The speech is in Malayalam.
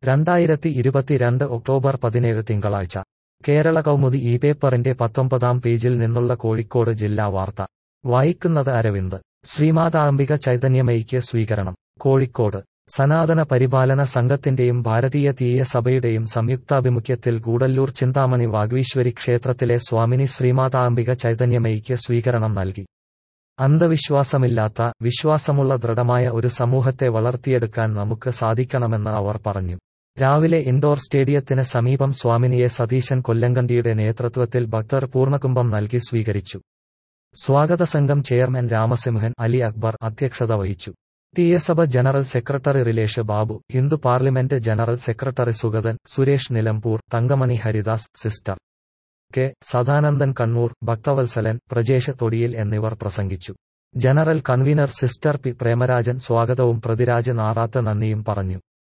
രണ്ടായിരത്തി ഇരുപത്തിരണ്ട് ഒക്ടോബർ പതിനേഴ് തിങ്കളാഴ്ച കേരള കൗമുദി ഈ പേപ്പറിന്റെ പത്തൊമ്പതാം പേജിൽ നിന്നുള്ള കോഴിക്കോട് ജില്ലാ വാർത്ത വായിക്കുന്നത് അരവിന്ദ് ശ്രീമാതാംബിക ചൈതന്യമയിക്ക് സ്വീകരണം കോഴിക്കോട് സനാതന പരിപാലന സംഘത്തിന്റെയും ഭാരതീയ തീയ സഭയുടെയും സംയുക്താഭിമുഖ്യത്തിൽ ഗൂഡല്ലൂർ ചിന്താമണി വാഗ്വീശ്വരി ക്ഷേത്രത്തിലെ സ്വാമിനി ശ്രീമാതാംബിക ചൈതന്യമയിക്ക് സ്വീകരണം നൽകി അന്ധവിശ്വാസമില്ലാത്ത വിശ്വാസമുള്ള ദൃഢമായ ഒരു സമൂഹത്തെ വളർത്തിയെടുക്കാൻ നമുക്ക് സാധിക്കണമെന്ന് അവർ പറഞ്ഞു രാവിലെ ഇൻഡോർ സ്റ്റേഡിയത്തിന് സമീപം സ്വാമിനിയെ സതീശൻ കൊല്ലങ്കണ്ടിയുടെ നേതൃത്വത്തിൽ ഭക്തർ പൂർണ്ണകുംഭം നൽകി സ്വീകരിച്ചു സ്വാഗത സംഘം ചെയർമാൻ രാമസിംഹൻ അലി അക്ബർ അധ്യക്ഷത വഹിച്ചു തീയസഭ general secretary Relesh Babu Hindu parliament general secretary Sugathan Suresh Nilambur Thankamani Haridas sister K Sadanandan Kannur Bhakthavalsalan Prajesh തൊടിയിൽ എന്നിവർ പ്രസംഗിച്ചു general convenor sister P Premarajan സ്വാഗതവും പ്രതിരാജ് നാറാത്ത് നന്ദിയും പറഞ്ഞു